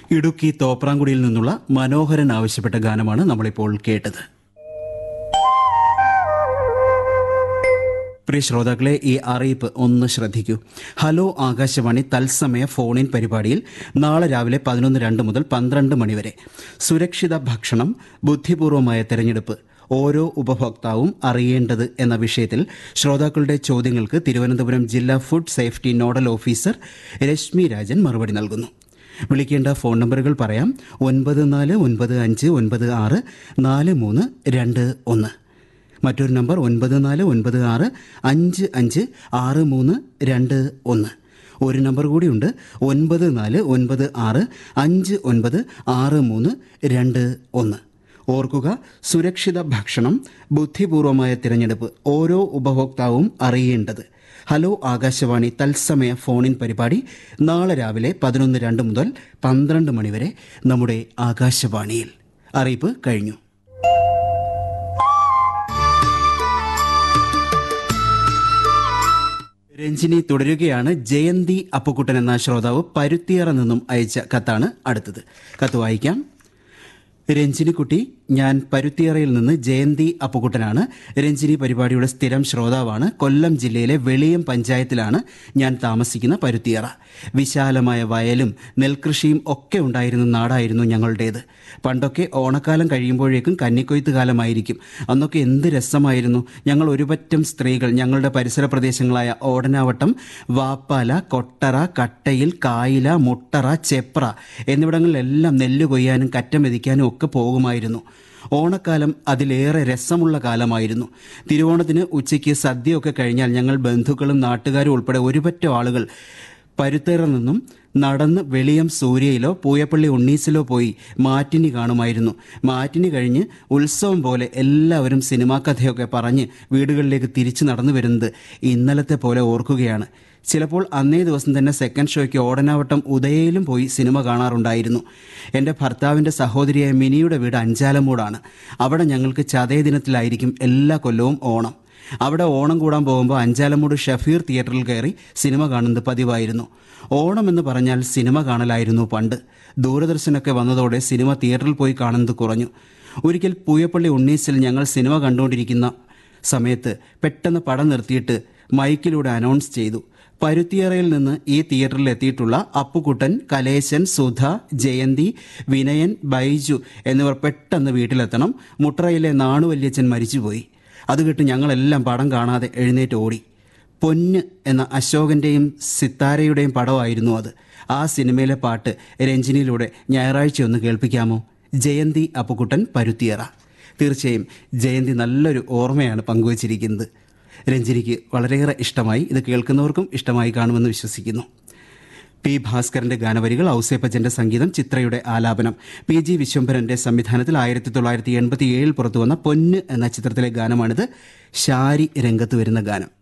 ഇടുക്കി തോപ്രാങ്കുടിയിൽ നിന്നുള്ള മനോഹരൻ ആവശ്യപ്പെട്ട ഗാനമാണ് നമ്മളിപ്പോൾ കേട്ടത് പ്രിയ ശ്രോതാക്കളെ ഈ അറിയിപ്പ് ഒന്ന് ശ്രദ്ധിക്കൂ ഹലോ ആകാശവാണി തത്സമയ ഫോണിൻ പരിപാടിയിൽ നാളെ രാവിലെ പതിനൊന്ന് രണ്ട് മുതൽ പന്ത്രണ്ട് മണിവരെ സുരക്ഷിത ഭക്ഷണം ബുദ്ധിപൂർവമായ തെരഞ്ഞെടുപ്പ് ഓരോ ഉപഭോക്താവും അറിയേണ്ടത് എന്ന വിഷയത്തിൽ ശ്രോതാക്കളുടെ ചോദ്യങ്ങൾക്ക് തിരുവനന്തപുരം ജില്ലാ food safety nodal officer Rashmi Rajan മറുപടി നൽകുന്നു വിളിക്കേണ്ട ഫോൺ നമ്പറുകൾ പറയാം ഒൻപത് നാല് ഒൻപത് അഞ്ച് ഒൻപത് ആറ് നാല് മൂന്ന് രണ്ട് ഒന്ന് മറ്റൊരു നമ്പർ ഒൻപത് നാല് ഒൻപത് ആറ് അഞ്ച് അഞ്ച് ആറ് മൂന്ന് രണ്ട് ഒന്ന് ഒരു നമ്പർ കൂടിയുണ്ട് ഒൻപത് നാല് ഒൻപത് ആറ് അഞ്ച് ഒൻപത് ആറ് മൂന്ന് രണ്ട് ഒന്ന് ഓർക്കുക സുരക്ഷിത ഭക്ഷണം ബുദ്ധിപൂർവമായ തിരഞ്ഞെടുപ്പ് ഓരോ ഉപഭോക്താവും അറിയേണ്ടത് ഹലോ ആകാശവാണി തത്സമയ ഫോണിൻ പരിപാടി നാളെ രാവിലെ പതിനൊന്ന് രണ്ട് മുതൽ പന്ത്രണ്ട് മണിവരെ നമ്മുടെ ആകാശവാണിയിൽ അറിയിപ്പ് കഴിഞ്ഞു രഞ്ജിനി തുടരുകയാണ് ജയന്തി അപ്പുക്കുട്ടൻ എന്ന ശ്രോതാവ് പരുത്തിയറ നിന്നും അയച്ച കത്താണ് അടുത്തത് കത്ത് വായിക്കാം രഞ്ജിനിക്കുട്ടി ഞാൻ പരുത്തിയറയിൽ നിന്ന് ജയന്തി അപ്പുക്കുട്ടനാണ് രഞ്ജിനി പരിപാടിയുടെ സ്ഥിരം ശ്രോതാവാണ് കൊല്ലം ജില്ലയിലെ വെളിയം പഞ്ചായത്തിലാണ് ഞാൻ താമസിക്കുന്ന പരുത്തിയറ വിശാലമായ വയലും നെൽകൃഷിയും ഒക്കെ ഉണ്ടായിരുന്ന നാടായിരുന്നു ഞങ്ങളുടേത് പണ്ടൊക്കെ ഓണക്കാലം കഴിയുമ്പോഴേക്കും കന്നിക്കൊയ്ത്ത് കാലമായിരിക്കും അന്നൊക്കെ എന്ത് രസമായിരുന്നു ഞങ്ങൾ ഒരുപറ്റം സ്ത്രീകൾ ഞങ്ങളുടെ പരിസര പ്രദേശങ്ങളായ ഓടനാവട്ടം വാപ്പാല കൊട്ടറ കട്ടയിൽ കായില മുട്ടറ ചെപ്ര എന്നിവിടങ്ങളിലെല്ലാം നെല്ല് കൊയ്യാനും കറ്റം മെതിക്കാനും ഒക്കെ പോകുമായിരുന്നു ഓണക്കാലം അതിലേറെ രസമുള്ള കാലമായിരുന്നു തിരുവോണത്തിന് ഉച്ചയ്ക്ക് സദ്യയൊക്കെ കഴിഞ്ഞാൽ ഞങ്ങൾ ബന്ധുക്കളും നാട്ടുകാരും ഉൾപ്പെടെ ഒരുപറ്റം ആളുകൾ പരുത്തേറ നിന്നും നടന്ന് വെളിയം സൂര്യയിലോ പൂയപ്പള്ളി ഉണ്ണീസിലോ പോയി മാറ്റിനി കാണുമായിരുന്നു മാറ്റിനി കഴിഞ്ഞ് ഉത്സവം പോലെ എല്ലാവരും സിനിമാ കഥയൊക്കെ പറഞ്ഞ് വീടുകളിലേക്ക് തിരിച്ചു നടന്നു വരുന്നത് ഇന്നലത്തെ പോലെ ഓർക്കുകയാണ് ചിലപ്പോൾ അന്നേ ദിവസം തന്നെ സെക്കൻഡ് ഷോയ്ക്ക് ഓടനാവട്ടം ഉദയയിലും പോയി സിനിമ കാണാറുണ്ടായിരുന്നു എൻ്റെ ഭർത്താവിൻ്റെ സഹോദരിയായ മിനിയുടെ വീട് അഞ്ചാലമൂടാണ് അവിടെ ഞങ്ങൾക്ക് ചതയ ദിനത്തിലായിരിക്കും എല്ലാ കൊല്ലവും ഓണം അവിടെ ഓണം കൂടാൻ പോകുമ്പോൾ അഞ്ചാലമൂട് ഷഫീർ തിയേറ്ററിൽ കയറി സിനിമ കാണുന്നത് പതിവായിരുന്നു ഓണം എന്ന് പറഞ്ഞാൽ സിനിമ കാണലായിരുന്നു പണ്ട് ദൂരദർശനൊക്കെ വന്നതോടെ സിനിമ തിയേറ്ററിൽ പോയി കാണുന്നത് കുറഞ്ഞു ഒരിക്കൽ പൂയപ്പള്ളി ഉണ്ണീസിൽ ഞങ്ങൾ സിനിമ കണ്ടുകൊണ്ടിരിക്കുന്ന സമയത്ത് പെട്ടെന്ന് പടം നിർത്തിയിട്ട് മൈക്കിലൂടെ അനൗൺസ് ചെയ്തു പരുത്തിയറയിൽ നിന്ന് ഈ തിയേറ്ററിൽ എത്തിയിട്ടുള്ള അപ്പുക്കുട്ടൻ കലേശൻ സുധ ജയന്തി വിനയൻ ബൈജു എന്നിവർ പെട്ടെന്ന് വീട്ടിലെത്തണം മുട്ടറയിലെ നാണുവല്യച്ചൻ മരിച്ചുപോയി അത് കേട്ട് ഞങ്ങളെല്ലാം പടം കാണാതെ എഴുന്നേറ്റ് ഓടി പൊന്ന് എന്ന അശോകന്റെയും സിത്താരയുടെയും പടമായിരുന്നു അത് ആ സിനിമയിലെ പാട്ട് രഞ്ജിനിയിലൂടെ ഞായറാഴ്ച ഒന്ന് കേൾപ്പിക്കാമോ ജയന്തി അപ്പുക്കുട്ടൻ പരുത്തിയറ തീർച്ചയായും ജയന്തി നല്ലൊരു ഓർമ്മയാണ് പങ്കുവച്ചിരിക്കുന്നത് രഞ്ജിനിക്ക് വളരെയേറെ ഇഷ്ടമായി ഇത് കേൾക്കുന്നവർക്കും ഇഷ്ടമായി കാണുമെന്ന് വിശ്വസിക്കുന്നു പി ഭാസ്കരന്റെ ഗാനവരികൾ ഔസേപ്പച്ചന്റെ സംഗീതം ചിത്രയുടെ ആലാപനം പി ജി വിശ്വംഭരന്റെ സംവിധാനത്തിൽ ആയിരത്തി തൊള്ളായിരത്തി എൺപത്തി ഏഴിൽ പുറത്തുവന്ന പൊന്ന് എന്ന ചിത്രത്തിലെ ഗാനമാണിത് ശാരി രംഗത്ത് വരുന്ന ഗാനം